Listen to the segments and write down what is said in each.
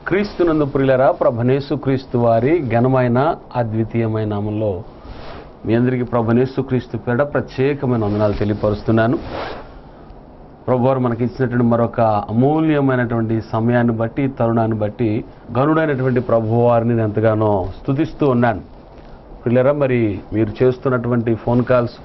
క్రీస్తునందు ప్రియులరా ప్రభనేసు క్రీస్తు వారి ఘనమైన అద్వితీయమైన నామంలో మీ అందరికీ ప్రభనేసు క్రీస్తు పేడ ప్రత్యేకమైన వందనాలు తెలియపరుస్తున్నాను ప్రభువారు మనకి ఇచ్చినటువంటి మరొక అమూల్యమైనటువంటి సమయాన్ని బట్టి తరుణాన్ని బట్టి గనుడైనటువంటి ప్రభువారిని నేను ఎంతగానో స్తుతిస్తూ ఉన్నాను పిల్లరా మరి మీరు చేస్తున్నటువంటి ఫోన్ కాల్స్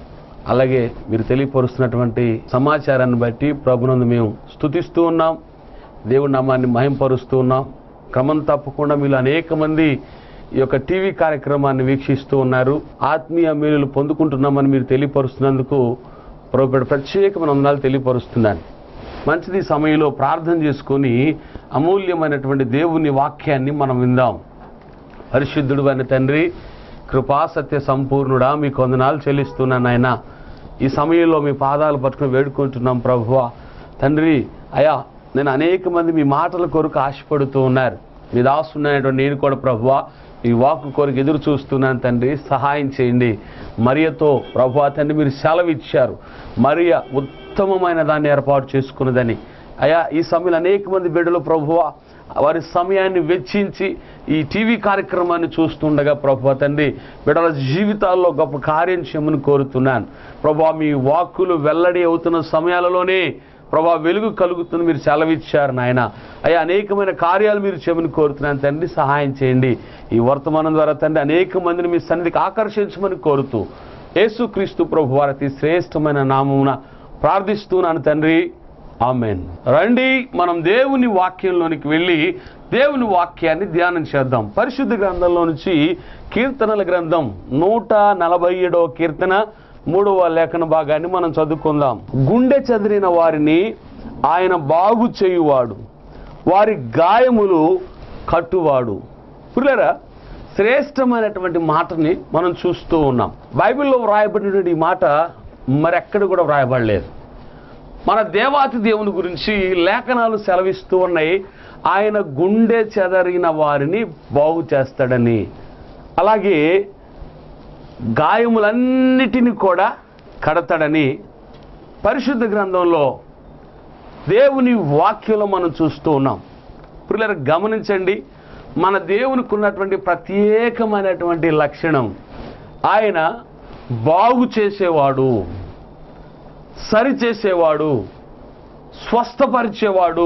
అలాగే మీరు తెలియపరుస్తున్నటువంటి సమాచారాన్ని బట్టి ప్రభునందు మేము స్తుతిస్తూ ఉన్నాం దేవుడి నామాన్ని మహింపరుస్తూ ఉన్నాం క్రమం తప్పకుండా మీరు అనేక మంది ఈ యొక్క టీవీ కార్యక్రమాన్ని వీక్షిస్తూ ఉన్నారు ఆత్మీయ మేలులు పొందుకుంటున్నామని మీరు తెలియపరుస్తున్నందుకు ప్రభు ప్రత్యేకమైన వందనాలు తెలియపరుస్తున్నాను మంచిది ఈ సమయంలో ప్రార్థన చేసుకొని అమూల్యమైనటువంటి దేవుని వాక్యాన్ని మనం విందాం పరిశుద్ధుడు అని తండ్రి కృపా సత్య సంపూర్ణుడా మీ కొందనాలు చెల్లిస్తున్నాను ఆయన ఈ సమయంలో మీ పాదాలు పట్టుకుని వేడుకుంటున్నాం ప్రభువా తండ్రి అయా నేను అనేక మంది మీ మాటల కొరకు ఆశపడుతూ ఉన్నారు మీ దాస్తున్నానటువంటి నేను కూడా ప్రభువా ఈ వాక్కు కొరకు ఎదురు చూస్తున్నాను తండ్రి సహాయం చేయండి మరియతో ప్రభువా తండ్రి మీరు సెలవు ఇచ్చారు మరియ ఉత్తమమైన దాన్ని ఏర్పాటు చేసుకున్నదని అయా ఈ సమయంలో అనేక మంది బిడ్డలు ప్రభువా వారి సమయాన్ని వెచ్చించి ఈ టీవీ కార్యక్రమాన్ని చూస్తుండగా ప్రభు తండ్రి బిడ్డల జీవితాల్లో గొప్ప కార్యం చేయమని కోరుతున్నాను ప్రభా మీ వాక్కులు వెల్లడి అవుతున్న సమయాలలోనే ప్రభా వెలుగు కలుగుతుంది మీరు సెలవిచ్చారు నాయన అయ్యా అనేకమైన కార్యాలు మీరు చేయమని కోరుతున్నాను తండ్రి సహాయం చేయండి ఈ వర్తమానం ద్వారా తండ్రి అనేక మందిని మీ సన్నిధికి ఆకర్షించమని కోరుతూ యేసుక్రీస్తు ప్రభు వారి అతి శ్రేష్టమైన నామమున ప్రార్థిస్తున్నాను తండ్రి ఆమెన్ రండి మనం దేవుని వాక్యంలోనికి వెళ్ళి దేవుని వాక్యాన్ని ధ్యానం చేద్దాం పరిశుద్ధ గ్రంథంలో నుంచి కీర్తనల గ్రంథం నూట నలభై ఏడవ కీర్తన మూడవ లేఖన భాగాన్ని మనం చదువుకుందాం గుండె చెదిరిన వారిని ఆయన బాగు చేయువాడు వారి గాయములు కట్టువాడు పుల్లరా శ్రేష్టమైనటువంటి మాటని మనం చూస్తూ ఉన్నాం బైబిల్లో వ్రాయబడినటువంటి ఈ మాట మరెక్కడ కూడా వ్రాయబడలేదు మన దేవాతి దేవుని గురించి లేఖనాలు సెలవిస్తూ ఉన్నాయి ఆయన గుండె చెదరిన వారిని బాగు చేస్తాడని అలాగే గాయములన్నిటిని కూడా కడతాడని పరిశుద్ధ గ్రంథంలో దేవుని వాక్యంలో మనం చూస్తూ ఉన్నాం పిల్లలు గమనించండి మన దేవునికి ఉన్నటువంటి ప్రత్యేకమైనటువంటి లక్షణం ఆయన బాగు చేసేవాడు సరిచేసేవాడు స్వస్థపరిచేవాడు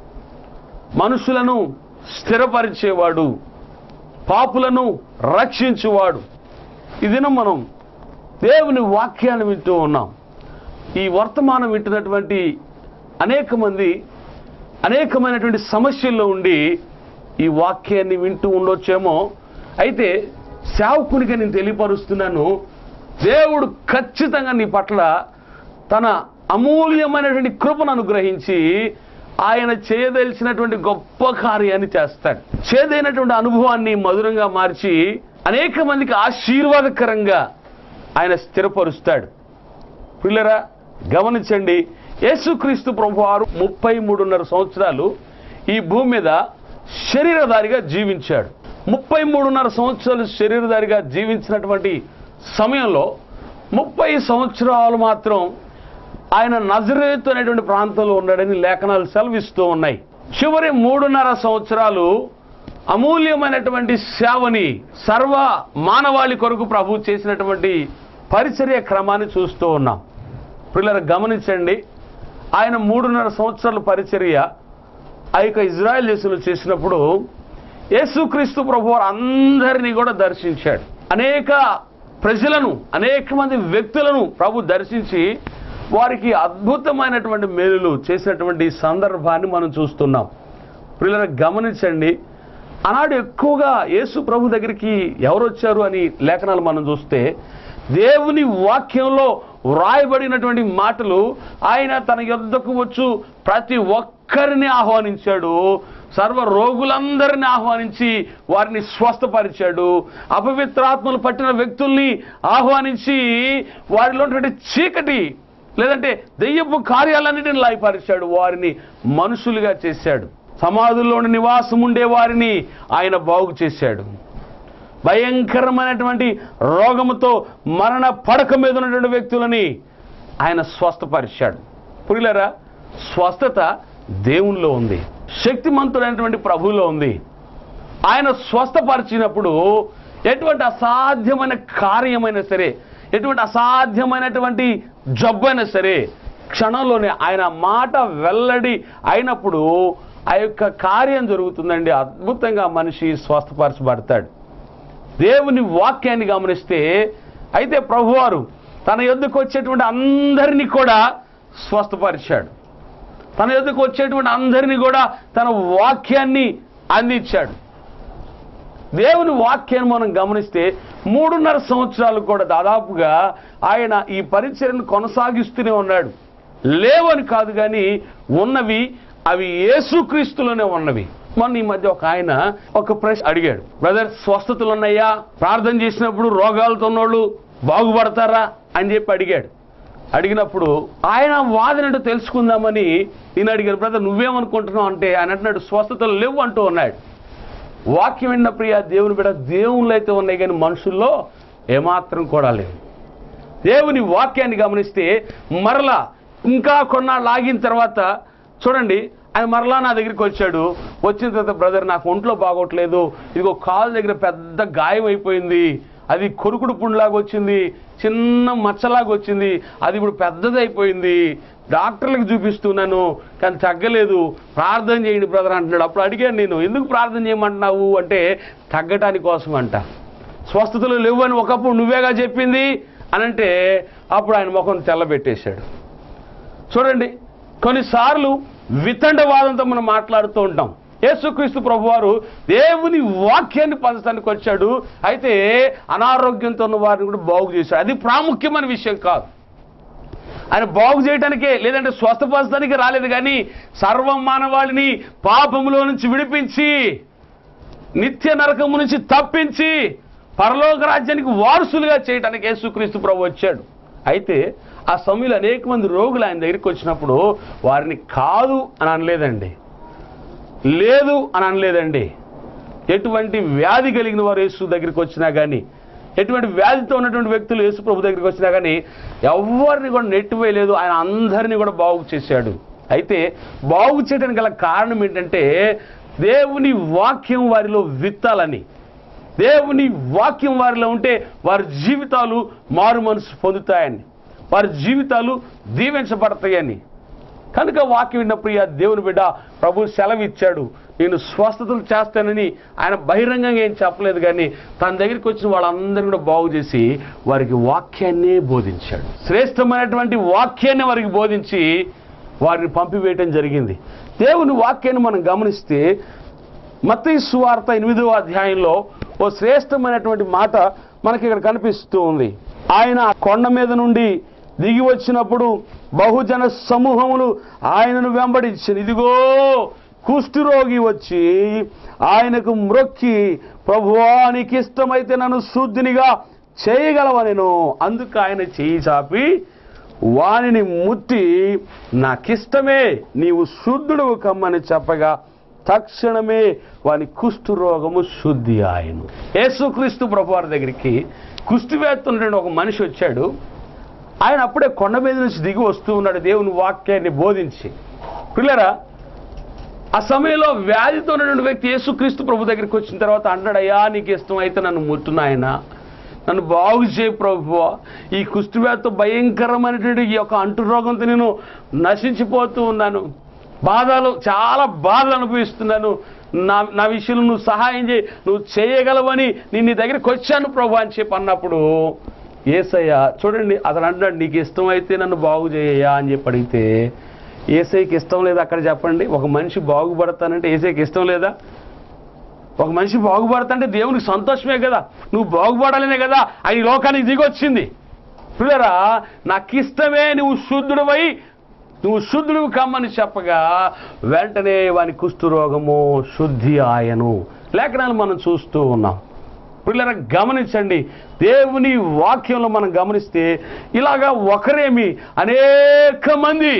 మనుషులను స్థిరపరిచేవాడు పాపులను రక్షించువాడు ఈ దినం మనం దేవుని వాక్యాన్ని వింటూ ఉన్నాం ఈ వర్తమానం వింటున్నటువంటి అనేక మంది అనేకమైనటువంటి సమస్యల్లో ఉండి ఈ వాక్యాన్ని వింటూ ఉండొచ్చేమో అయితే సేవకునిగా నేను తెలియపరుస్తున్నాను దేవుడు ఖచ్చితంగా నీ పట్ల తన అమూల్యమైనటువంటి కృపను అనుగ్రహించి ఆయన చేయదలిచినటువంటి గొప్ప కార్యాన్ని చేస్తాడు చేదైనటువంటి అనుభవాన్ని మధురంగా మార్చి అనేక మందికి ఆశీర్వాదకరంగా ఆయన స్థిరపరుస్తాడు పిల్లరా గమనించండి యేసుక్రీస్తు ప్రభువారు ముప్పై మూడున్నర సంవత్సరాలు ఈ భూమి మీద శరీరధారిగా జీవించాడు ముప్పై మూడున్నర సంవత్సరాలు శరీరధారిగా జీవించినటువంటి సమయంలో ముప్పై సంవత్సరాలు మాత్రం ఆయన నజరేతు అనేటువంటి ప్రాంతంలో ఉన్నాడని లేఖనాలు సెలవిస్తూ ఉన్నాయి చివరి మూడున్నర సంవత్సరాలు అమూల్యమైనటువంటి సేవని సర్వ మానవాళి కొరకు ప్రభు చేసినటువంటి పరిచర్య క్రమాన్ని చూస్తూ ఉన్నాం పిల్లలు గమనించండి ఆయన మూడున్నర సంవత్సరాల పరిచర్య ఆ యొక్క ఇజ్రాయెల్ దేశంలో చేసినప్పుడు యేసుక్రీస్తు ప్రభు వారు అందరినీ కూడా దర్శించాడు అనేక ప్రజలను అనేక మంది వ్యక్తులను ప్రభు దర్శించి వారికి అద్భుతమైనటువంటి మేలులు చేసినటువంటి సందర్భాన్ని మనం చూస్తున్నాం పిల్లలను గమనించండి ఆనాడు ఎక్కువగా యేసు ప్రభు దగ్గరికి ఎవరు వచ్చారు అని లేఖనాలు మనం చూస్తే దేవుని వాక్యంలో వ్రాయబడినటువంటి మాటలు ఆయన తన యొద్దకు వచ్చు ప్రతి ఒక్కరిని ఆహ్వానించాడు సర్వ రోగులందరిని ఆహ్వానించి వారిని స్వస్థపరిచాడు అపవిత్రాత్మలు పట్టిన వ్యక్తుల్ని ఆహ్వానించి వారిలో ఉన్నటువంటి చీకటి లేదంటే దెయ్యపు కార్యాలన్నిటిని లాయపరిచాడు వారిని మనుషులుగా చేశాడు సమాధుల్లోని నివాసం ఉండే వారిని ఆయన బాగు చేశాడు భయంకరమైనటువంటి రోగముతో మరణ పడక మీద ఉన్నటువంటి వ్యక్తులని ఆయన స్వస్థపరిచాడు పురిలరా స్వస్థత దేవునిలో ఉంది శక్తిమంతుడైనటువంటి ప్రభువులో ఉంది ఆయన స్వస్థపరిచినప్పుడు ఎటువంటి అసాధ్యమైన కార్యమైనా సరే ఎటువంటి అసాధ్యమైనటువంటి జబ్బైనా సరే క్షణంలోనే ఆయన మాట వెల్లడి అయినప్పుడు ఆ యొక్క కార్యం జరుగుతుందండి అద్భుతంగా మనిషి స్వస్థపరచబడతాడు దేవుని వాక్యాన్ని గమనిస్తే అయితే ప్రభువారు తన యొద్దకు వచ్చేటువంటి అందరినీ కూడా స్వస్థపరిచాడు తన యొద్దకు వచ్చేటువంటి అందరినీ కూడా తన వాక్యాన్ని అందించాడు దేవుని వాక్యాన్ని మనం గమనిస్తే మూడున్నర సంవత్సరాలు కూడా దాదాపుగా ఆయన ఈ పరిచయను కొనసాగిస్తూనే ఉన్నాడు లేవని కాదు కానీ ఉన్నవి అవి యేసుక్రీస్తులోనే ఉన్నవి మొన్న ఈ మధ్య ఒక ఆయన ఒక ప్రశ్న అడిగాడు బ్రదర్ స్వస్థతలు ఉన్నాయా ప్రార్థన చేసినప్పుడు రోగాలతో ఉన్నోళ్ళు బాగుపడతారా అని చెప్పి అడిగాడు అడిగినప్పుడు ఆయన వాదనట్టు తెలుసుకుందామని నేను అడిగాను బ్రదర్ నువ్వేమనుకుంటున్నావు అంటే ఆయన అంటున్నాడు స్వస్థతలు లేవు అంటూ ఉన్నాడు వాక్యం విన్న ప్రియ దేవుని బిడ్డ దేవుళ్ళు అయితే ఉన్నాయి కానీ మనుషుల్లో ఏమాత్రం కూడా లేవు దేవుని వాక్యాన్ని గమనిస్తే మరలా ఇంకా కొన్నాళ్ళు ఆగిన తర్వాత చూడండి ఆయన మరలా నా దగ్గరికి వచ్చాడు వచ్చిన తర్వాత బ్రదర్ నాకు ఒంట్లో బాగోట్లేదు ఇదిగో కాలు దగ్గర పెద్ద గాయం అయిపోయింది అది కొరుకుడు పుండులాగా వచ్చింది చిన్న మచ్చలాగా వచ్చింది అది ఇప్పుడు పెద్దదైపోయింది డాక్టర్లకు చూపిస్తున్నాను కానీ తగ్గలేదు ప్రార్థన చేయండి బ్రదర్ అంటున్నాడు అప్పుడు అడిగాను నేను ఎందుకు ప్రార్థన చేయమంటున్నావు అంటే తగ్గటానికి కోసం అంట స్వస్థతలు లేవు అని ఒకప్పుడు నువ్వేగా చెప్పింది అని అంటే అప్పుడు ఆయన ముఖం తెల్లబెట్టేశాడు చూడండి కొన్నిసార్లు వితండవాదంతో మనం మాట్లాడుతూ ఉంటాం యేసుక్రీస్తు ప్రభువారు దేవుని వాక్యాన్ని పంచడానికి వచ్చాడు అయితే అనారోగ్యంతో ఉన్న వారిని కూడా బాగు చేశాడు అది ప్రాముఖ్యమైన విషయం కాదు ఆయన బాగు చేయడానికే లేదంటే స్వస్థపరచడానికి రాలేదు కానీ సర్వ మానవాళిని పాపములో నుంచి విడిపించి నిత్య నరకము నుంచి తప్పించి పరలోక రాజ్యానికి వారసులుగా చేయడానికి యేసుక్రీస్తు ప్రభు వచ్చాడు అయితే ఆ సమయంలో అనేక మంది రోగులు ఆయన దగ్గరికి వచ్చినప్పుడు వారిని కాదు అని అనలేదండి లేదు అని అనలేదండి ఎటువంటి వ్యాధి కలిగిన వారు యేసు దగ్గరికి వచ్చినా కానీ ఎటువంటి వ్యాధితో ఉన్నటువంటి వ్యక్తులు యేసు ప్రభు దగ్గరికి వచ్చినా కానీ ఎవరిని కూడా నెట్టివేయలేదు ఆయన అందరినీ కూడా బాగు చేశాడు అయితే బాగు చేయడానికి గల కారణం ఏంటంటే దేవుని వాక్యం వారిలో విత్తాలని దేవుని వాక్యం వారిలో ఉంటే వారి జీవితాలు మారు మనసు పొందుతాయని వారి జీవితాలు దీవించబడతాయని కనుక వాక్యం విన్న ప్రియ దేవుని బిడ్డ ప్రభు సెలవిచ్చాడు నేను స్వస్థతలు చేస్తానని ఆయన బహిరంగంగా ఏం చెప్పలేదు కానీ తన దగ్గరికి వచ్చిన వాళ్ళందరినీ కూడా బాగు చేసి వారికి వాక్యాన్నే బోధించాడు శ్రేష్టమైనటువంటి వాక్యాన్ని వారికి బోధించి వారిని పంపివేయటం జరిగింది దేవుని వాక్యాన్ని మనం గమనిస్తే మత్తయి సువార్త ఎనిమిదవ అధ్యాయంలో ఓ శ్రేష్టమైనటువంటి మాట మనకి ఇక్కడ కనిపిస్తూ ఉంది ఆయన ఆ కొండ మీద నుండి దిగి వచ్చినప్పుడు బహుజన సమూహములు ఆయనను వెంబడించింది ఇదిగో కుష్ఠరోగి వచ్చి ఆయనకు మ్రొక్కి ప్రభువా నీకు ఇష్టమైతే నన్ను శుద్ధినిగా చేయగలవనెను అందుకు ఆయన చేయి చాపి వానిని ముట్టి నాకిష్టమే నీవు శుద్ధుడు కమ్మని చెప్పగా తక్షణమే వాని కుష్ఠు రోగము శుద్ధి ఆయను యేసుక్రీస్తు ప్రభువారి దగ్గరికి కుష్టి వేస్తున్నటువంటి ఒక మనిషి వచ్చాడు ఆయన అప్పుడే కొండ మీద నుంచి దిగి వస్తూ ఉన్నాడు దేవుని వాక్యాన్ని బోధించి పిల్లరా ఆ సమయంలో వ్యాధితో ఉన్నటువంటి వ్యక్తి యేసుక్రీస్తు ప్రభు దగ్గరికి వచ్చిన తర్వాత అంటాడు అయ్యా నీకు ఇష్టం అయితే నన్ను ముట్టునాయన నన్ను బాగు చేయి ప్రభు ఈ కుష్టివ్యాధితో భయంకరమైనటువంటి ఈ యొక్క అంటురోగంతో నేను నశించిపోతూ ఉన్నాను బాధలు చాలా బాధలు అనుభవిస్తున్నాను నా నా విషయంలో నువ్వు సహాయం చేయి నువ్వు చేయగలవని నేను నీ దగ్గరికి వచ్చాను ప్రభు అని చెప్పి అన్నప్పుడు ఏసయ్య చూడండి అతను అంటాడు నీకు ఇష్టమైతే నన్ను బాగు చేయయ్యా అని చెప్పి అడిగితే ఏసైకి ఇష్టం లేదా అక్కడ చెప్పండి ఒక మనిషి బాగుపడతానంటే ఏసైకి ఇష్టం లేదా ఒక మనిషి బాగుపడతాంటే దేవునికి సంతోషమే కదా నువ్వు బాగుపడాలనే కదా అది ఈ లోకానికి దిగొచ్చింది పిల్లరా నాకు ఇష్టమే నువ్వు శుద్ధుడివై నువ్వు శుద్ధుడు కమ్మని చెప్పగా వెంటనే వాని కుష్ఠరోగము శుద్ధి ఆయను లేఖనాలు మనం చూస్తూ ఉన్నాం పిల్లల గమనించండి దేవుని వాక్యంలో మనం గమనిస్తే ఇలాగా ఒకరేమి అనేక మంది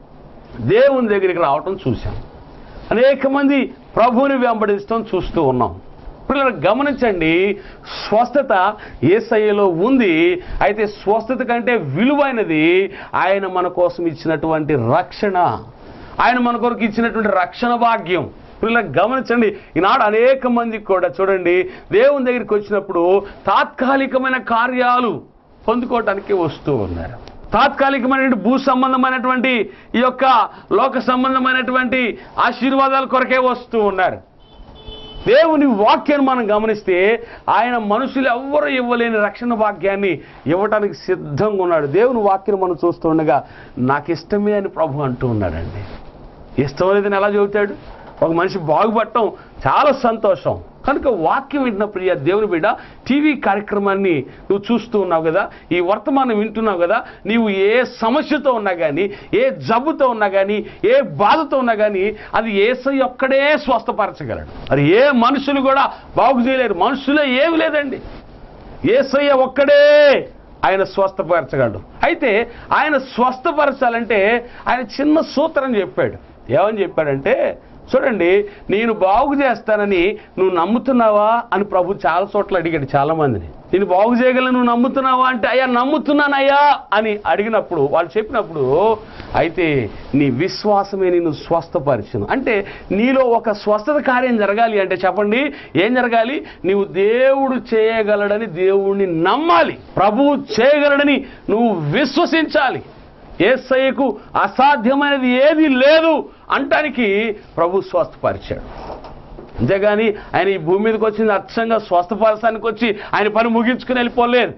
దేవుని దగ్గరికి రావటం చూశాం అనేక మంది ప్రభువుని వెంబడించడం చూస్తూ ఉన్నాం పిల్లలు గమనించండి స్వస్థత ఏసయ్యలో ఉంది అయితే స్వస్థత కంటే విలువైనది ఆయన మన కోసం ఇచ్చినటువంటి రక్షణ ఆయన మన కొరకు ఇచ్చినటువంటి రక్షణ భాగ్యం పిల్లలు గమనించండి ఈనాడు అనేక మందికి కూడా చూడండి దేవుని దగ్గరికి వచ్చినప్పుడు తాత్కాలికమైన కార్యాలు పొందుకోవటానికి వస్తూ ఉన్నారు తాత్కాలికమైనటువంటి భూ సంబంధమైనటువంటి ఈ యొక్క లోక సంబంధమైనటువంటి ఆశీర్వాదాల కొరకే వస్తూ ఉన్నారు దేవుని వాక్యాన్ని మనం గమనిస్తే ఆయన మనుషులు ఎవ్వరు ఇవ్వలేని రక్షణ భాగ్యాన్ని ఇవ్వటానికి సిద్ధంగా ఉన్నాడు దేవుని వాక్యం మనం చూస్తుండగా నాకు ఇష్టమే అని ప్రభు అంటూ ఉన్నాడండి ఇష్టం లేదని ఎలా చెబుతాడు ఒక మనిషి బాగుపడటం చాలా సంతోషం కనుక వాక్యం వింటున్న ప్రియ దేవుని బిడ్డ టీవీ కార్యక్రమాన్ని నువ్వు చూస్తూ ఉన్నావు కదా ఈ వర్తమానం వింటున్నావు కదా నీవు ఏ సమస్యతో ఉన్నా కానీ ఏ జబ్బుతో ఉన్నా కానీ ఏ బాధతో ఉన్నా కానీ అది ఏసై ఒక్కడే స్వస్థపరచగలడు అది ఏ మనుషులు కూడా బాగు చేయలేరు మనుషులే ఏమి లేదండి ఏసయ్య ఒక్కడే ఆయన స్వస్థపరచగలడు అయితే ఆయన స్వస్థపరచాలంటే ఆయన చిన్న సూత్రం చెప్పాడు ఏమని చెప్పాడంటే చూడండి నేను బాగు చేస్తానని నువ్వు నమ్ముతున్నావా అని ప్రభు చాలా చోట్ల అడిగాడు చాలా మందిని నేను బాగు చేయగలను నువ్వు నమ్ముతున్నావా అంటే అయ్యా నమ్ముతున్నానయ్యా అని అడిగినప్పుడు వాళ్ళు చెప్పినప్పుడు అయితే నీ విశ్వాసమే నిన్ను స్వస్థపరిచను అంటే నీలో ఒక స్వస్థత కార్యం జరగాలి అంటే చెప్పండి ఏం జరగాలి నీవు దేవుడు చేయగలడని దేవుణ్ణి నమ్మాలి ప్రభువు చేయగలడని నువ్వు విశ్వసించాలి ఏసయ్యకు అసాధ్యమైనది ఏది లేదు అంటానికి ప్రభు స్వస్థపరిచాడు అంతేగాని ఆయన ఈ భూమి మీదకి వచ్చింది అచ్చంగా స్వస్థపరచానికి వచ్చి ఆయన పని ముగించుకుని వెళ్ళిపోలేదు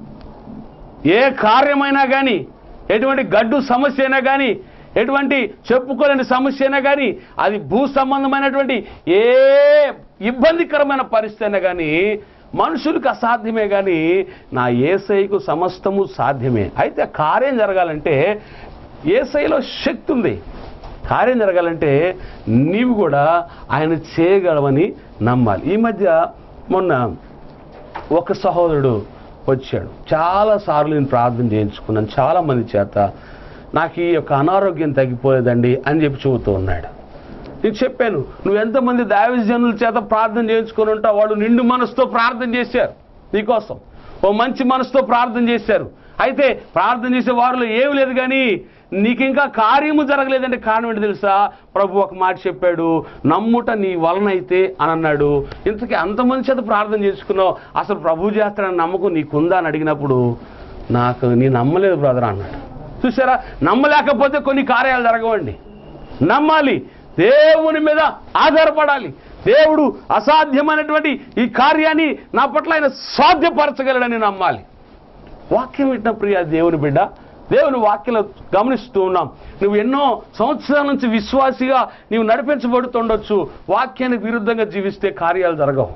ఏ కార్యమైనా కానీ ఎటువంటి గడ్డు సమస్య అయినా కానీ ఎటువంటి చెప్పుకోలేని సమస్య అయినా కానీ అది భూ సంబంధమైనటువంటి ఏ ఇబ్బందికరమైన పరిస్థితి అయినా కానీ మనుషులకు అసాధ్యమే కానీ నా ఏసైకు సమస్తము సాధ్యమే అయితే కార్యం జరగాలంటే ఏసైలో శక్తి ఉంది కార్యం జరగాలంటే నీవు కూడా ఆయన చేయగలవని నమ్మాలి ఈ మధ్య మొన్న ఒక సహోదరుడు వచ్చాడు చాలా సార్లు నేను ప్రార్థన చేయించుకున్నాను చాలా మంది చేత నాకు ఈ యొక్క అనారోగ్యం తగ్గిపోలేదండి అని చెప్పి చెబుతూ ఉన్నాడు నేను చెప్పాను నువ్వు ఎంతమంది దావిజనుల చేత ప్రార్థన చేయించుకొని ఉంటావు వాళ్ళు నిండు మనసుతో ప్రార్థన చేశారు నీకోసం ఓ మంచి మనసుతో ప్రార్థన చేశారు అయితే ప్రార్థన చేసే వారిలో ఏమి లేదు కానీ నీకు ఇంకా కార్యము జరగలేదంటే కారణం ఏంటి తెలుసా ప్రభు ఒక మాట చెప్పాడు నమ్ముట నీ వలనైతే అని అన్నాడు ఇంతకీ అంతమంది చేత ప్రార్థన చేసుకున్నావు అసలు ప్రభు చేస్తాడని నమ్మకం నీకుందా అని అడిగినప్పుడు నాకు నీ నమ్మలేదు బ్రదర్ అన్నాడు చూసారా నమ్మలేకపోతే కొన్ని కార్యాలు జరగవండి నమ్మాలి దేవుని మీద ఆధారపడాలి దేవుడు అసాధ్యమైనటువంటి ఈ కార్యాన్ని నా పట్ల ఆయన సాధ్యపరచగలడని నమ్మాలి వాక్యం వింటున్న ప్రియ దేవుని బిడ్డ దేవుని వాక్యలో గమనిస్తూ ఉన్నాం నువ్వు ఎన్నో సంవత్సరాల నుంచి విశ్వాసిగా నీవు నడిపించబడుతుండొచ్చు వాక్యానికి విరుద్ధంగా జీవిస్తే కార్యాలు జరగవు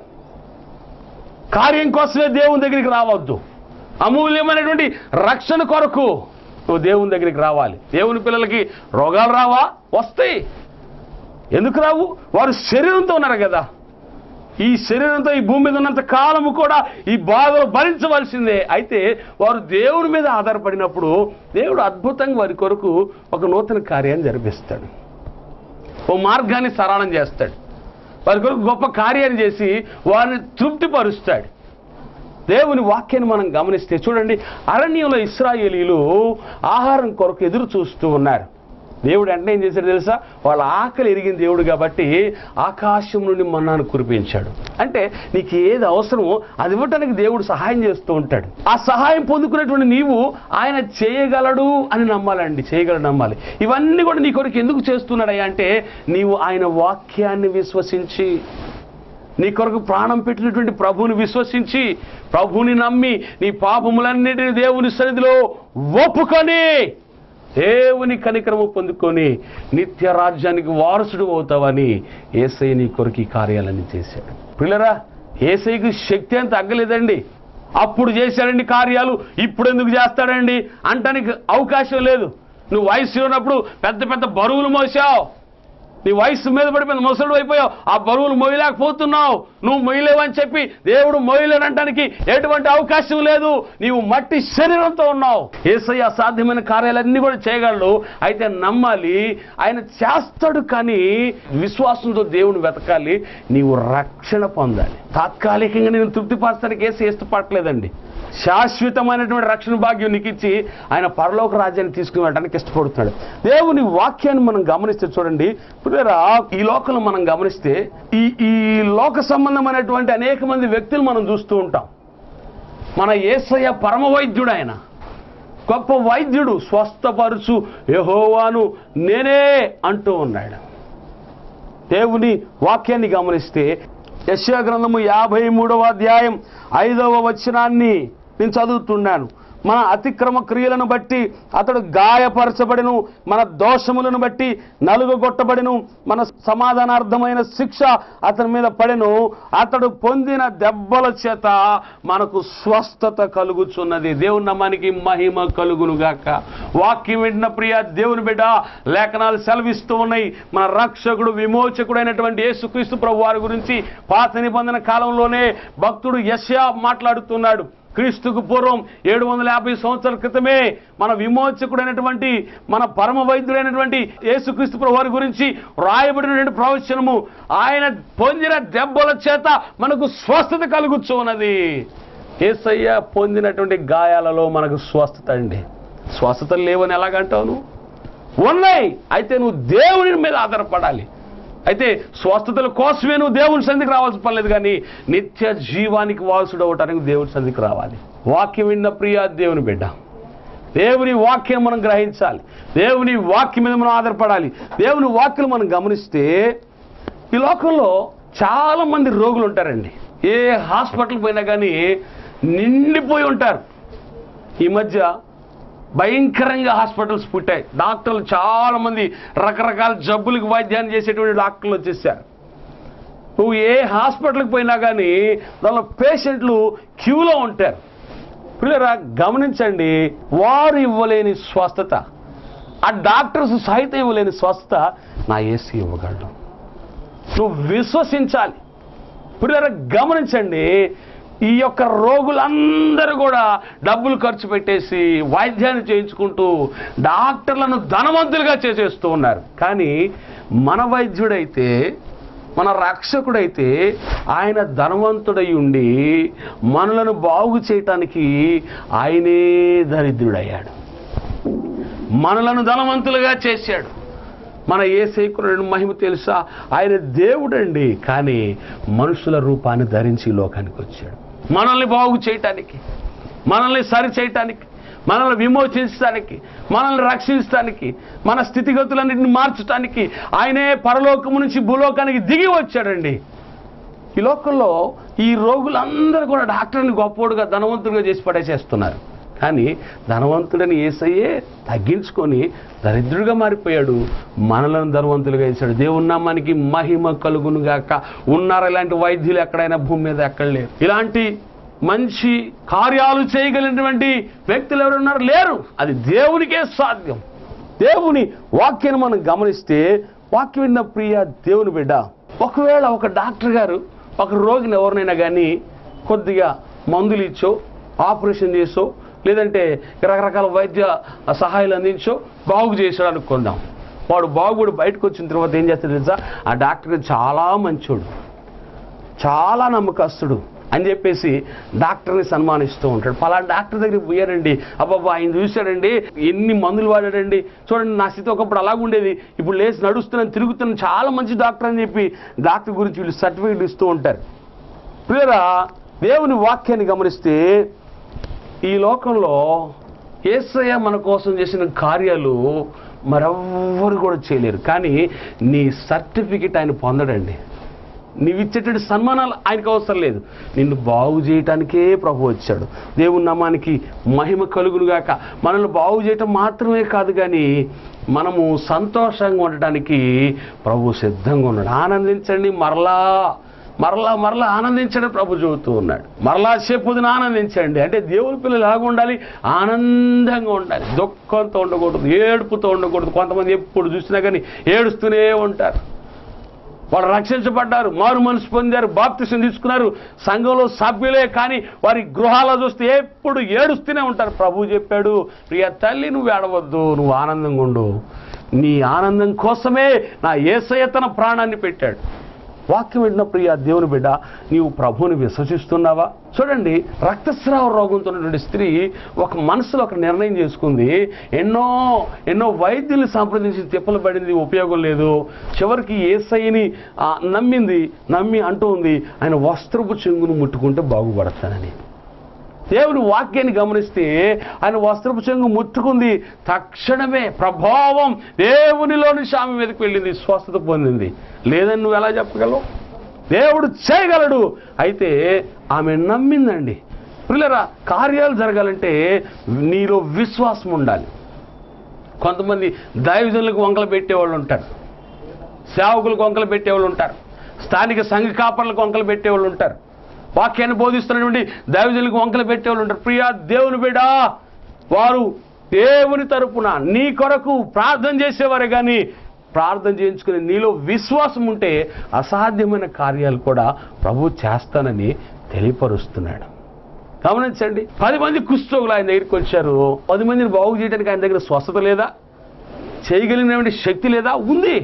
కార్యం కోసమే దేవుని దగ్గరికి రావద్దు అమూల్యమైనటువంటి రక్షణ కొరకు నువ్వు దేవుని దగ్గరికి రావాలి దేవుని పిల్లలకి రోగాలు రావా వస్తాయి ఎందుకు రావు వారు శరీరంతో ఉన్నారు కదా ఈ శరీరంతో ఈ భూమి మీద ఉన్నంత కాలము కూడా ఈ బాధలు భరించవలసిందే అయితే వారు దేవుని మీద ఆధారపడినప్పుడు దేవుడు అద్భుతంగా వారి కొరకు ఒక నూతన కార్యాన్ని జరిపిస్తాడు ఓ మార్గాన్ని సరళం చేస్తాడు వారి కొరకు గొప్ప కార్యాన్ని చేసి వారిని తృప్తిపరుస్తాడు దేవుని వాక్యాన్ని మనం గమనిస్తే చూడండి అరణ్యంలో ఇస్రాయేలీలు ఆహారం కొరకు ఎదురు చూస్తూ ఉన్నారు దేవుడు వెంటనే ఏం చేశాడు తెలుసా వాళ్ళ ఆకలి ఎరిగిన దేవుడు కాబట్టి ఆకాశం నుండి మన్నాను కురిపించాడు అంటే నీకు ఏది అవసరమో అది ఇవ్వటానికి దేవుడు సహాయం చేస్తూ ఉంటాడు ఆ సహాయం పొందుకున్నటువంటి నీవు ఆయన చేయగలడు అని నమ్మాలండి చేయగలడు నమ్మాలి ఇవన్నీ కూడా నీ కొరకు ఎందుకు చేస్తున్నాడయ్యా అంటే నీవు ఆయన వాక్యాన్ని విశ్వసించి నీ కొరకు ప్రాణం పెట్టినటువంటి ప్రభువుని విశ్వసించి ప్రభువుని నమ్మి నీ పాపములన్నిటిని దేవుని సన్నిధిలో ఒప్పుకొని దేవుని కనికరము పొందుకొని నిత్య రాజ్యానికి వారసుడు అవుతావని ఏసై నీ కొరకు ఈ కార్యాలన్నీ చేశాడు పిల్లరా ఏసైకి శక్తి అంత తగ్గలేదండి అప్పుడు చేశాడండి కార్యాలు ఇప్పుడు ఎందుకు చేస్తాడండి అంటానికి అవకాశం లేదు నువ్వు వయసు ఉన్నప్పుడు పెద్ద పెద్ద బరువులు మోసావు నీ వయసు మీద పడిపోయింది ముసడు అయిపోయావు ఆ బరువులు మొయ్యలేకపోతున్నావు నువ్వు మొయ్యలేవని చెప్పి దేవుడు మొయ్యలేనంటానికి ఎటువంటి అవకాశం లేదు నీవు మట్టి శరీరంతో ఉన్నావు ఏసయ్య అసాధ్యమైన కార్యాలన్నీ కూడా చేయగలడు అయితే నమ్మాలి ఆయన చేస్తాడు కానీ విశ్వాసంతో దేవుని వెతకాలి నీవు రక్షణ పొందాలి తాత్కాలికంగా నేను తృప్తిపరచడానికి ఏసీ ఇష్టపడలేదండి శాశ్వతమైనటువంటి రక్షణ భాగ్యం నీకు ఇచ్చి ఆయన పరలోక రాజ్యాన్ని తీసుకుని వెళ్ళడానికి ఇష్టపడుతున్నాడు దేవుని వాక్యాన్ని మనం గమనిస్తే చూడండి పిల్లరా ఈ లోకంలో మనం గమనిస్తే ఈ ఈ లోక సంబంధమైనటువంటి అనేక మంది వ్యక్తులు మనం చూస్తూ ఉంటాం మన ఏసయ్య పరమ వైద్యుడు ఆయన గొప్ప వైద్యుడు స్వస్థపరుచు యెహోవాను నేనే అంటూ ఉన్నాడు దేవుని వాక్యాన్ని గమనిస్తే యశ్యా గ్రంథము యాభై మూడవ అధ్యాయం ఐదవ వచనాన్ని నేను చదువుతున్నాను మన అతిక్రమ క్రియలను బట్టి అతడు గాయపరచబడిను మన దోషములను బట్టి నలుగుగొట్టబడిను మన సమాధానార్థమైన శిక్ష అతని మీద పడెను అతడు పొందిన దెబ్బల చేత మనకు స్వస్థత కలుగుచున్నది దేవుని నమ్మానికి మహిమ కలుగును గాక వాక్యం వింటున్న ప్రియ దేవుని బిడ్డ లేఖనాలు సెలవిస్తూ ఉన్నాయి మన రక్షకుడు విమోచకుడైనటువంటి యేసుక్రీస్తు ప్రభు వారి గురించి పాత నిబంధన కాలంలోనే భక్తుడు యశ్యా మాట్లాడుతున్నాడు క్రీస్తుకు పూర్వం ఏడు వందల యాభై సంవత్సరాల క్రితమే మన విమోచకుడైనటువంటి మన పరమ వైద్యుడైనటువంటి యేసుక్రీస్తు ప్రభు వారి గురించి రాయబడినటువంటి ప్రవచనము ఆయన పొందిన దెబ్బల చేత మనకు స్వస్థత కలుగుచ్చు ఉన్నది ఏసయ్య పొందినటువంటి గాయాలలో మనకు స్వస్థత అండి స్వస్థత లేవని ఎలాగంటావు నువ్వు ఉన్నాయి అయితే నువ్వు దేవుని మీద ఆధారపడాలి అయితే స్వస్థతల కోసమే నువ్వు దేవుని సంధికి రావాల్సిన పర్లేదు కానీ నిత్య జీవానికి వారసుడు అవటానికి దేవుని సంధికి రావాలి వాక్యం విన్న ప్రియ దేవుని బిడ్డ దేవుని వాక్యం మనం గ్రహించాలి దేవుని వాక్యం మీద మనం ఆధారపడాలి దేవుని వాక్యం మనం గమనిస్తే ఈ లోకంలో చాలా మంది రోగులు ఉంటారండి ఏ హాస్పిటల్ పోయినా కానీ నిండిపోయి ఉంటారు ఈ మధ్య భయంకరంగా హాస్పిటల్స్ పుట్టాయి డాక్టర్లు చాలా మంది రకరకాల జబ్బులకు వైద్యాన్ని చేసేటువంటి డాక్టర్లు వచ్చేసారు నువ్వు ఏ హాస్పిటల్కి పోయినా కానీ దానిలో పేషెంట్లు క్యూలో ఉంటారు పిల్లరా గమనించండి వారు ఇవ్వలేని స్వస్థత ఆ డాక్టర్స్ సహితం ఇవ్వలేని స్వస్థత నా ఏసీ ఇవ్వగలడు నువ్వు విశ్వసించాలి పిల్లరా గమనించండి ఈ యొక్క రోగులందరూ కూడా డబ్బులు ఖర్చు పెట్టేసి వైద్యాన్ని చేయించుకుంటూ డాక్టర్లను ధనవంతులుగా చేసేస్తూ ఉన్నారు కానీ మన వైద్యుడైతే మన రక్షకుడైతే ఆయన ధనవంతుడై ఉండి మనలను బాగు చేయటానికి ఆయనే దరిద్రుడయ్యాడు మనలను ధనవంతులుగా చేశాడు మన ఏ సేకుడు మహిమ తెలుసా ఆయన దేవుడండి కానీ మనుషుల రూపాన్ని ధరించి ఈ లోకానికి వచ్చాడు మనల్ని బాగు చేయటానికి మనల్ని సరి చేయటానికి మనల్ని విమోచించడానికి మనల్ని రక్షించడానికి మన స్థితిగతులన్నింటిని మార్చడానికి ఆయనే పరలోకము నుంచి భూలోకానికి దిగి వచ్చాడండి ఈ లోకంలో ఈ రోగులందరూ కూడా డాక్టర్ని గొప్పోడుగా ధనవంతుడిగా చేసి పడేసేస్తున్నారు కానీ ధనవంతుడని ఏసయ్యే తగ్గించుకొని దరిద్రుడిగా మారిపోయాడు మనలను ధనవంతులుగా వేశాడు దేవుని నామానికి మహిమ కలుగును గాక ఉన్నారు ఇలాంటి వైద్యులు ఎక్కడైనా భూమి మీద ఎక్కడ లేరు ఇలాంటి మంచి కార్యాలు చేయగలిగినటువంటి వ్యక్తులు ఎవరున్నారు లేరు అది దేవునికే సాధ్యం దేవుని వాక్యాన్ని మనం గమనిస్తే వాక్యం విన్న ప్రియ దేవుని బిడ్డ ఒకవేళ ఒక డాక్టర్ గారు ఒక రోగిని ఎవరినైనా కానీ కొద్దిగా మందులు ఇచ్చో ఆపరేషన్ చేసో లేదంటే రకరకాల వైద్య సహాయాలు అందించో బాగు చేశాడు అనుకుందాం వాడు బాగుడు బయటకు వచ్చిన తర్వాత ఏం చేస్తాడు తెలుసా ఆ డాక్టర్ చాలా మంచోడు చాలా నమ్మకస్తుడు అని చెప్పేసి డాక్టర్ని సన్మానిస్తూ ఉంటాడు పలానా డాక్టర్ దగ్గరికి పోయారండి అబ్బాబా ఆయన చూశాడండి ఎన్ని మందులు వాడాడండి చూడండి నా స్థితి ఒకప్పుడు అలాగ ఉండేది ఇప్పుడు లేచి నడుస్తున్నాను తిరుగుతున్నాను చాలా మంచి డాక్టర్ అని చెప్పి డాక్టర్ గురించి వీళ్ళు సర్టిఫికేట్ ఇస్తూ ఉంటారు ప్రియరా దేవుని వాక్యాన్ని గమనిస్తే ఈ లోకంలో ఏసయ్య మన కోసం చేసిన కార్యాలు మరెవ్వరు కూడా చేయలేరు కానీ నీ సర్టిఫికెట్ ఆయన పొందడండి నీవు ఇచ్చేటువంటి సన్మానాలు ఆయనకు అవసరం లేదు నిన్ను బాగు చేయటానికే ప్రభు వచ్చాడు దేవుని నామానికి మహిమ కలుగునుగాక మనల్ని బాగు చేయటం మాత్రమే కాదు కానీ మనము సంతోషంగా ఉండటానికి ప్రభు సిద్ధంగా ఉన్నాడు ఆనందించండి మరలా మరలా మరలా ఆనందించడం ప్రభు చెబుతూ ఉన్నాడు మరలా చెప్పుదిన ఆనందించండి అంటే దేవుని పిల్లలు ఎలాగ ఉండాలి ఆనందంగా ఉండాలి దుఃఖంతో ఉండకూడదు ఏడుపుతో ఉండకూడదు కొంతమంది ఎప్పుడు చూసినా కానీ ఏడుస్తూనే ఉంటారు వాళ్ళు రక్షించబడ్డారు మారు మనసు పొందారు బాప్తిసం తీసుకున్నారు సంఘంలో సభ్యులే కానీ వారి గృహాల్లో చూస్తే ఎప్పుడు ఏడుస్తూనే ఉంటారు ప్రభు చెప్పాడు ప్రియ తల్లి నువ్వు ఏడవద్దు నువ్వు ఆనందంగా ఉండు నీ ఆనందం కోసమే నా ఏసయ్య తన ప్రాణాన్ని పెట్టాడు వాక్యం వింటున్న ప్రియ దేవుని బిడ్డ నీవు ప్రభువుని విశ్వసిస్తున్నావా చూడండి రక్తస్రావ రోగంతో ఉన్నటువంటి స్త్రీ ఒక మనసులో ఒక నిర్ణయం చేసుకుంది ఎన్నో ఎన్నో వైద్యుల్ని సంప్రదించి తిప్పలు పడింది ఉపయోగం లేదు చివరికి ఏసైని ఆ, నమ్మింది నమ్మి అంటూ ఉంది ఆయన వస్త్రపు చెంగును ముట్టుకుంటే బాగుపడతానని దేవుని వాక్యాన్ని గమనిస్తే ఆయన వస్త్రపు చెంగు ముట్టుకుంది తక్షణమే ప్రభావం దేవునిలోని ఆమె మీదకి వెళ్ళింది స్వస్థత పొందింది లేదని నువ్వు ఎలా చెప్పగలవు దేవుడు చేయగలడు అయితే ఆమె నమ్మిందండి పిల్లరా కార్యాలు జరగాలంటే నీలో విశ్వాసం ఉండాలి కొంతమంది దైవజనులకు వంకలు పెట్టేవాళ్ళు ఉంటారు సేవకులకు వంకలు పెట్టేవాళ్ళు ఉంటారు స్థానిక సంఘ కాపర్లకు వంకలు పెట్టేవాళ్ళు ఉంటారు వాక్యాన్ని బోధిస్తున్నటువంటి దైవజనులకు వంకలు పెట్టేవాళ్ళు ఉంటారు ప్రియా దేవుని బిడా వారు దేవుని తరపున నీ కొరకు ప్రార్థన చేసేవారే కానీ ప్రార్థన చేయించుకుని నీలో విశ్వాసం ఉంటే అసాధ్యమైన కార్యాలు కూడా ప్రభు చేస్తానని తెలియపరుస్తున్నాడు గమనించండి పది మంది కుష్ఠరోగులు ఆయన దగ్గరికి వచ్చారు పది మందిని బాగు చేయడానికి ఆయన దగ్గర స్వస్థత లేదా చేయగలిగినటువంటి శక్తి లేదా ఉంది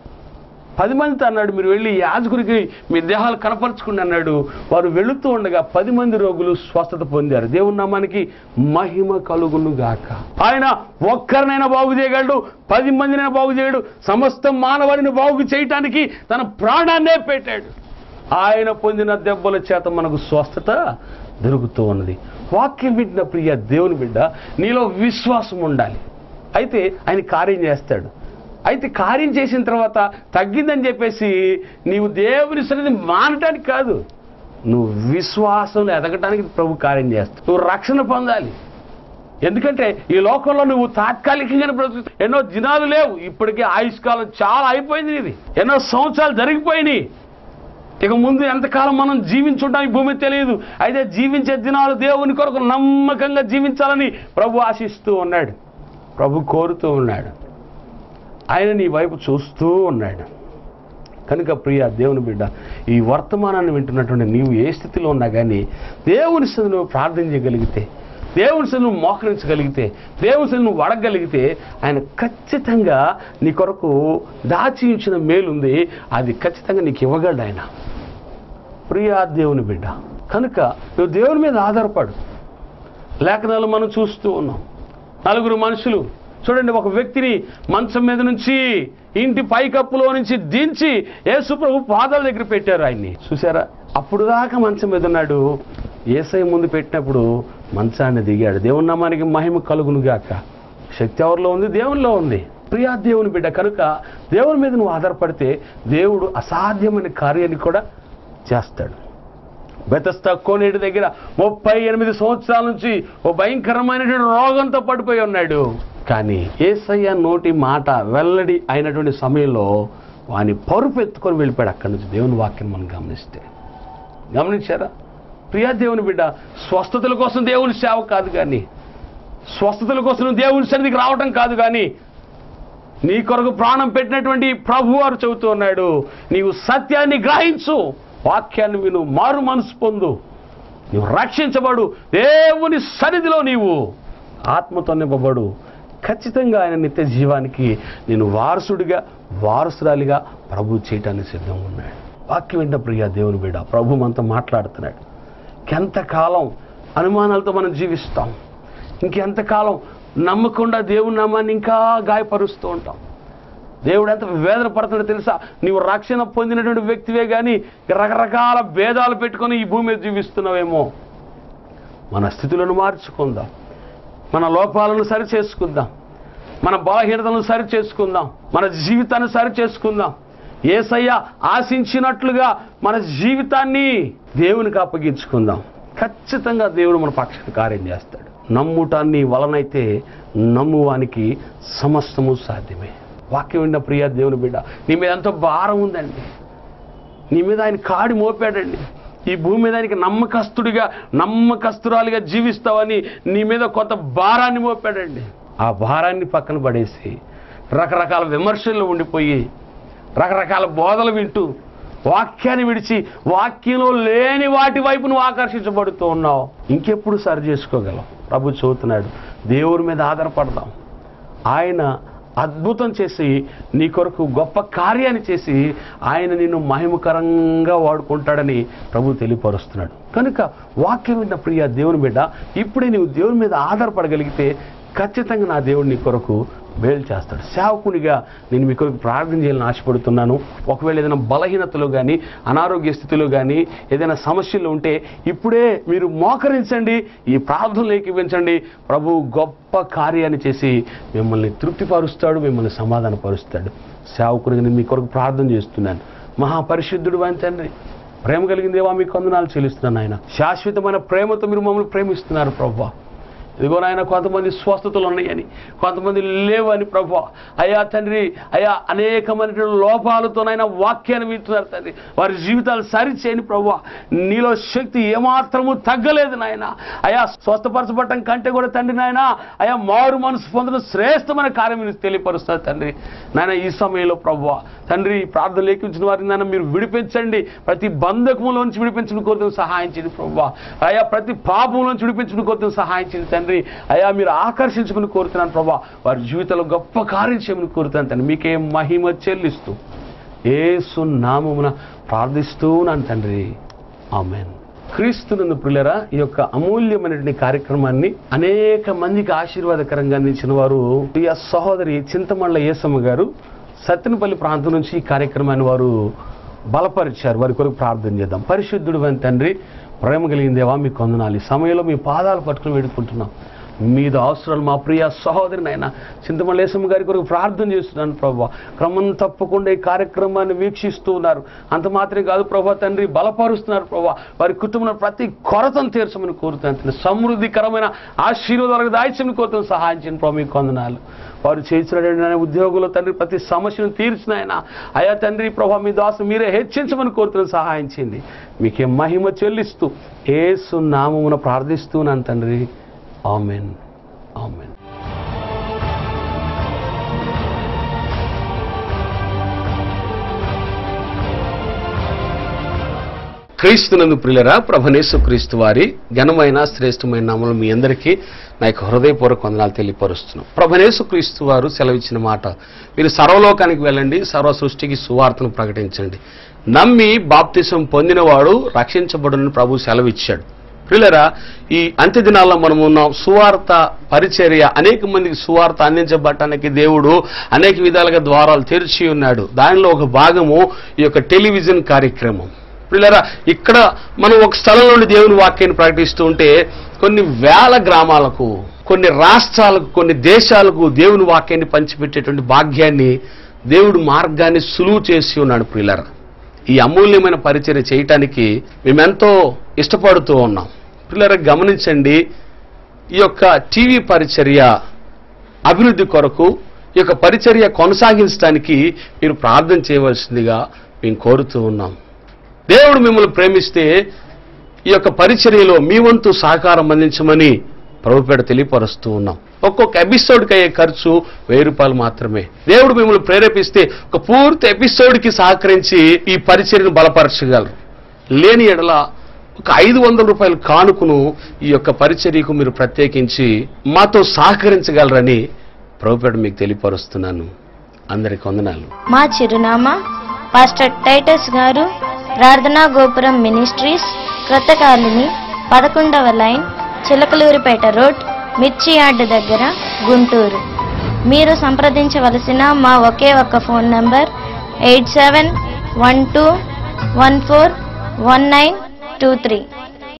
పది మందితో అన్నాడు మీరు వెళ్ళి యాజకుడికి మీ దేహాలు కనపరుచుకుని అన్నాడు వారు వెళుతూ ఉండగా పది మంది రోగులు స్వస్థత పొందారు దేవుని నామానికి మహిమ కలుగును గాక ఆయన ఒక్కరినైనా బాగు చేయగలడు పది మందినైనా బాగు చేయడు సమస్త మానవాళిని బాగు చేయటానికి తన ప్రాణాన్నే పెట్టాడు ఆయన పొందిన దెబ్బల చేత మనకు స్వస్థత దొరుకుతూ ఉన్నది వాక్యం వింటున్న ప్రియ దేవుని బిడ్డ నీలో విశ్వాసం ఉండాలి అయితే ఆయన కార్యం చేస్తాడు అయితే కార్యం చేసిన తర్వాత తగ్గిందని చెప్పేసి నీవు దేవుని సన్నిధి మానటానికి కాదు నువ్వు విశ్వాసంలో ఎదగటానికి ప్రభు కార్యం చేస్తావు నువ్వు రక్షణ పొందాలి ఎందుకంటే ఈ లోకంలో నువ్వు తాత్కాలికంగానే బ్రతుకు ఎన్నో దినాలు లేవు ఇప్పటికే ఆయుష్కాలం చాలా అయిపోయింది ఇది ఎన్నో సంవత్సరాలు జరిగిపోయినాయి ఇక ముందు ఎంతకాలం మనం జీవించుంటాం ఈ భూమి తెలియదు అయితే జీవించే దినాలు దేవుని కొరకు నమ్మకంగా జీవించాలని ప్రభు ఆశిస్తూ ఉన్నాడు ప్రభు కోరుతూ ఉన్నాడు ఆయన నీ వైపు చూస్తూ ఉన్నాడు కనుక ప్రియ దేవుని బిడ్డ ఈ వర్తమానాన్ని వింటున్నటువంటి నీవు ఏ స్థితిలో ఉన్నా కానీ దేవుని సన్నిధిలో నువ్వు ప్రార్థన చేయగలిగితే దేవుని సన్నిధిలో నువ్వు మోకరించగలిగితే దేవుని సన్నిధిలో నువ్వు అడగగలిగితే ఆయన ఖచ్చితంగా నీ కొరకు దాచి ఉంచిన మేలుంది అది ఖచ్చితంగా నీకు ఇవ్వగలడు ఆయన ప్రియా దేవుని బిడ్డ కనుక నువ్వు దేవుని మీద ఆధారపడు లేఖనాలు మనం చూస్తూ ఉన్నాం నలుగురు మనుషులు చూడండి ఒక వ్యక్తిని మంచం మీద నుంచి ఇంటి పైకప్పులో నుంచి దించి యేసు ప్రభు పాదాల దగ్గర పెట్టారు ఆయన్ని చూసారా అప్పుడు దాకా మంచం మీద ఉన్నాడు ఏసై ముందు పెట్టినప్పుడు మంచాన్ని దిగాడు దేవుని నామానికి మహిమ కలుగును గాక శక్తి ఎవరిలో ఉంది దేవునిలో ఉంది ప్రియా దేవుని బిడ్డ కనుక దేవుని మీద నువ్వు ఆధారపడితే దేవుడు అసాధ్యమైన కార్యాన్ని కూడా చేస్తాడు బెతస్త కోనేటి దగ్గర ముప్పై ఎనిమిది సంవత్సరాల నుంచి ఓ భయంకరమైనటువంటి రోగంతో పడిపోయి ఉన్నాడు కానీ ఏసయ్య నోటి మాట వెల్లడి అయినటువంటి సమయంలో వాని పరుపు ఎత్తుకొని వెళ్ళిపోయాడు అక్కడి నుంచి దేవుని వాక్యం మనం గమనిస్తే గమనించారా ప్రియా దేవుని బిడ్డ స్వస్థతల కోసం దేవుని సేవ కాదు కానీ స్వస్థతల కోసం నువ్వు దేవుని సన్నిధికి రావటం కాదు కానీ నీ కొరకు ప్రాణం పెట్టినటువంటి ప్రభు వారు చెబుతూ ఉన్నాడు నీవు సత్యాన్ని గ్రహించు వాక్యాన్ని విను మారు మనసు పొందు నీవు రక్షించబడు దేవుని సన్నిధిలో నీవు ఆత్మతో నింపబడు ఖచ్చితంగా ఆయన నిత్య జీవానికి నేను వారసుడిగా వారసురాలిగా ప్రభు చేయటానికి సిద్ధంగా ఉన్నాడు వాక్యం వింట ప్రియ దేవుని బిడ్డ ప్రభు మనతో మాట్లాడుతున్నాడు ఇంకెంతకాలం అనుమానాలతో మనం జీవిస్తాం ఇంకెంతకాలం నమ్మకుండా దేవుని నామాన్ని ఇంకా గాయపరుస్తూ ఉంటాం దేవుడు ఎంత వేదన పడుతుందో తెలుసా నీవు రక్షణ పొందినటువంటి వ్యక్తివే కానీ రకరకాల భేదాలు పెట్టుకొని ఈ భూమి మీద జీవిస్తున్నావేమో మన స్థితులను మార్చుకుందాం మన లోపాలను సరి చేసుకుందాం మన బలహీనతలను సరి చేసుకుందాం మన జీవితాన్ని సరి చేసుకుందాం ఏసయ్య ఆశించినట్లుగా మన జీవితాన్ని దేవునికి అప్పగించుకుందాం ఖచ్చితంగా దేవుడు మన పక్షాన కార్యం చేస్తాడు నమ్ముట నీ వలనైతే నమ్మువానికి సమస్తము సాధ్యమే వాక్యం విన్న ప్రియ దేవుని బిడ్డ నీ మీద ఎంతో భారం ఉందండి నీ మీద ఆయన కాడి మోపాడండి ఈ భూమి మీద ఆయనకి నమ్మకస్తుడిగా నమ్మకస్తురాలిగా జీవిస్తావని నీ మీద కొంత భారాన్ని మోపాడండి ఆ భారాన్ని పక్కన పడేసి రకరకాల విమర్శల్లో ఉండిపోయి రకరకాల బోధలు వింటూ వాక్యాన్ని విడిచి వాక్యంలో లేని వాటి వైపు నువ్వు ఆకర్షించబడుతూ ఉన్నావు ఇంకెప్పుడు సరి చేసుకోగలం ప్రభు చెబుతున్నాడు దేవుని మీద ఆధారపడదాం ఆయన అద్భుతం చేసి నీ కొరకు గొప్ప కార్యాన్ని చేసి ఆయన నిన్ను మహిమకరంగా వాడుకుంటాడని ప్రభు తెలియపరుస్తున్నాడు కనుక వాక్యం విన్న ప్రియ దేవుని బిడ్డ ఇప్పుడే నీవు దేవుని మీద ఆధారపడగలిగితే ఖచ్చితంగా నా దేవుడు నీ కొరకు మేలు చేస్తాడు సేవకునిగా నేను మీ కొరకు ప్రార్థన చేయాలని ఆశపడుతున్నాను ఒకవేళ ఏదైనా బలహీనతలో కానీ అనారోగ్య స్థితిలో కానీ ఏదైనా సమస్యలు ఉంటే ఇప్పుడే మీరు మోకరించండి ఈ ప్రార్థనలు ఏకీవించండి ప్రభు గొప్ప కార్యాన్ని చేసి మిమ్మల్ని తృప్తిపరుస్తాడు మిమ్మల్ని సమాధానపరుస్తాడు సేవకునిగా నేను మీ కొరకు ప్రార్థన చేస్తున్నాను మహాపరిశుద్ధుడు అని తండ్రి ప్రేమ కలిగిన దేవా మీకు వందనాలు చెల్లిస్తున్నాను ఆయన శాశ్వతమైన ప్రేమతో మీరు మమ్మల్ని ప్రేమిస్తున్నారు ప్రభు ఇదిగో నాయన కొంతమంది స్వస్థతలు ఉన్నాయని కొంతమంది లేవని ప్రభు అయా తండ్రి అయా అనేకమైన లోపాలతోనైనా వాక్యాన్ని వింటున్నారు తండ్రి వారి జీవితాలు సరిచేయని ప్రభు నీలో శక్తి ఏమాత్రము తగ్గలేదు నాయన అయా స్వస్థపరచబడటం కంటే కూడా తండ్రి నాయన అయా మారు మనసు పొందడం శ్రేష్టమైన కార్యం మీరు తెలియపరుస్తారు తండ్రి నాయన ఈ సమయంలో ప్రభు తండ్రి ఈ ప్రార్థన లేఖించిన వారిని నాయన మీరు విడిపించండి ప్రతి బంధకములో నుంచి విడిపించిన కోరుతూ సహాయం చేయండి ప్రభు అయా ప్రతి పాపం నుంచి విడిపించిన కోరుతూ సహాయం చేయండి తండ్రి అయా మీరు ఆకర్షించుకుని కోరుతున్నాను ప్రభా వారి జీవితంలో గొప్ప కార్యం చేయమని కోరుతున్నాను తండ్రి మీకే మహిమ చెల్లిస్తూ ఏసు నామమున ప్రార్థిస్తూనాను తండ్రి ఆమెన్ క్రీస్తునందు ప్రియులరా ఈ యొక్క అమూల్యమైనటువంటి కార్యక్రమాన్ని అనేక మందికి ఆశీర్వాదకరంగా అందించిన వారు ప్రియ సహోదరి చింతమళ్ళ ఏసమ్మ గారు సత్తెనపల్లి ప్రాంతం నుంచి ఈ కార్యక్రమాన్ని వారు బలపరిచారు వారి కొరకు ప్రార్థన చేద్దాం పరిశుద్ధుడు అని తండ్రి ప్రేమ కలిగిన దేవా మీకు కొందనాలి ఈ సమయంలో మీ పాదాలు పట్టుకుని వేడుకుంటున్నాం మీద అవసరాలు మా ప్రియ సహోదరి నాయన చింతమల్లేశమ్మ గారి కొరకు ప్రార్థన చేస్తున్నాను ప్రభా క్రమం తప్పకుండా ఈ కార్యక్రమాన్ని వీక్షిస్తూ ఉన్నారు అంత మాత్రమే కాదు ప్రభా తండ్రి బలపరుస్తున్నారు ప్రభా వారి కుటుంబంలో ప్రతి కొరతను తీర్చమని కోరుతాను తండ్రి సమృద్ధికరమైన ఆశీర్వాదాలకు దాయిచ్చమని కోరుతాను సహాయం చేయను ప్రభు మీకు కొందనాలు వారు చేసిన ఉద్యోగులు తండ్రి ప్రతి సమస్యను తీర్చిన ఆయన అయా తండ్రి ప్రభా మీ దాసు మీరే హెచ్చించమని కోరుతున్న సహాయం చేయండి మీకే మహిమ చెల్లిస్తూ ఏసు నామమున ప్రార్థిస్తున్నాను తండ్రి ఆమెన్ ఆమెన్ క్రీస్తునందు ప్రియులరా ప్రభనేసు క్రీస్తు వారి ఘనమైన శ్రేష్టమైన నామలు మీ అందరికీ నా యొక్క హృదయపూర్వక వందనాలు తెలియపరుస్తున్నాం ప్రభనేసు క్రీస్తు వారు సెలవిచ్చిన మాట మీరు సర్వలోకానికి వెళ్ళండి సర్వ సృష్టికి సువార్తను ప్రకటించండి నమ్మి బాప్తిసం పొందినవాడు రక్షించబడునని ప్రభు సెలవిచ్చాడు ప్రియులరా ఈ అంత్య దినాల్లో మనం ఉన్నాం సువార్త పరిచర్య అనేక మందికి సువార్త అందించబడటానికి దేవుడు అనేక విధాలుగా ద్వారాలు తెరిచి ఉన్నాడు దానిలో ఒక భాగము ఈ యొక్క టెలివిజన్ కార్యక్రమం పిల్లరా ఇక్కడ మనం ఒక స్థలం నుండి దేవుని వాక్యాన్ని ప్రకటిస్తూ ఉంటే కొన్ని వేల గ్రామాలకు కొన్ని రాష్ట్రాలకు కొన్ని దేశాలకు దేవుని వాక్యాన్ని పంచిపెట్టేటువంటి భాగ్యాన్ని దేవుడు మార్గాన్ని సులువు చేసి ఉన్నాడు ప్రియులరా ఈ అమూల్యమైన పరిచర్య చేయటానికి మేమెంతో ఇష్టపడుతూ ఉన్నాం పిల్లరా గమనించండి ఈ యొక్క టీవీ పరిచర్య అభివృద్ధి కొరకు ఈ యొక్క పరిచర్య కొనసాగించడానికి మీరు ప్రార్థన చేయవలసిందిగా మేము కోరుతూ ఉన్నాం దేవుడు మిమ్మల్ని ప్రేమిస్తే ఈ యొక్క పరిచర్యలో మీ వంతు సహకారం అందించమని ప్రభుపేట తెలియపరుస్తూ ఉన్నాం ఒక్కొక్క ఎపిసోడ్కి అయ్యే ఖర్చు వెయ్యి రూపాయలు మాత్రమే దేవుడు మిమ్మల్ని ప్రేరేపిస్తే ఒక పూర్తి ఎపిసోడ్కి సహకరించి ఈ పరిచర్యను బలపరచగలరు లేని ఎడల ఒక ఐదు వందల రూపాయల కానుకను ఈ యొక్క పరిచర్యకు మీరు ప్రత్యేకించి మాతో సహకరించగలరని ప్రభుపేట మీకు తెలియపరుస్తున్నాను అందరికి వందనాలు మా చిరునామా పాస్టర్ టైటస్ గారు ప్రార్థనా గోపురం మినిస్ట్రీస్ క్రొత్త కాలనీ పదకొండవ line Chilakaluripet road Mirchi yard దగ్గర గుంటూరు మీరు సంప్రదించవలసిన మా ఒకే ఒక్క phone number eight seven one two one four one nine two three